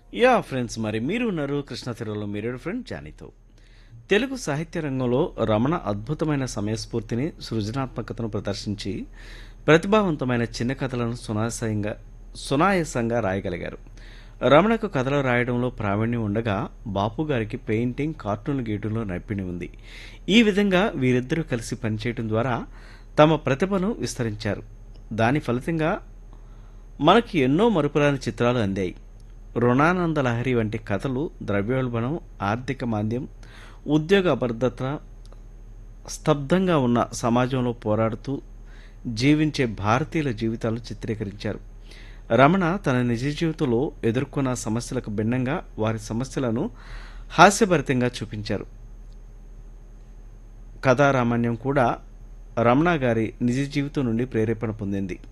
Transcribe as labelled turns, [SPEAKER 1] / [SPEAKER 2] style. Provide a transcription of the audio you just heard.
[SPEAKER 1] yeah friends మరి మీరు ఉన్నారు కృష్ణ తిరులో మీరు ఫ్రెండ్ జానీతో తెలుగు సాహిత్య రంగంలో రమణ అద్భుతమైన సమయస్ఫూర్తిని సృజనాత్మకతను ప్రదర్శించి ప్రతిభావంతమైన చిన్న కథలను సునాశయంగా సునాయాసంగా రాయగలిగారు రమణకు కథలు రాయడంలో ప్రావీణ్యం ఉండగా బాపు గారికి పెయింటింగ్ కార్టూన్ గీయడంలో నైపుణ్యం ఉంది ఈ విధంగా వీరిద్దరూ కలిసి పనిచేయడం ద్వారా తమ ప్రతిభను విస్తరించారు దాని ఫలితంగా మనకి ఎన్నో మరుపురాని చిత్రాలు అందాయి రుణానంద లహరి వంటి కథలు ద్రవ్యోల్బణం ఆర్థిక మాంద్యం ఉద్యోగ అభద్రత స్తబ్దంగా ఉన్న సమాజంలో పోరాడుతూ జీవించే భారతీయుల జీవితాలు చిత్రీకరించారు రమణ తన నిజ జీవితంలో ఎదుర్కొన్న సమస్యలకు భిన్నంగా వారి సమస్యలను హాస్యభరితంగా చూపించారు కథారామాన్యం కూడా రమణ గారి నిజ జీవితం నుండి ప్రేరేపణ పొందింది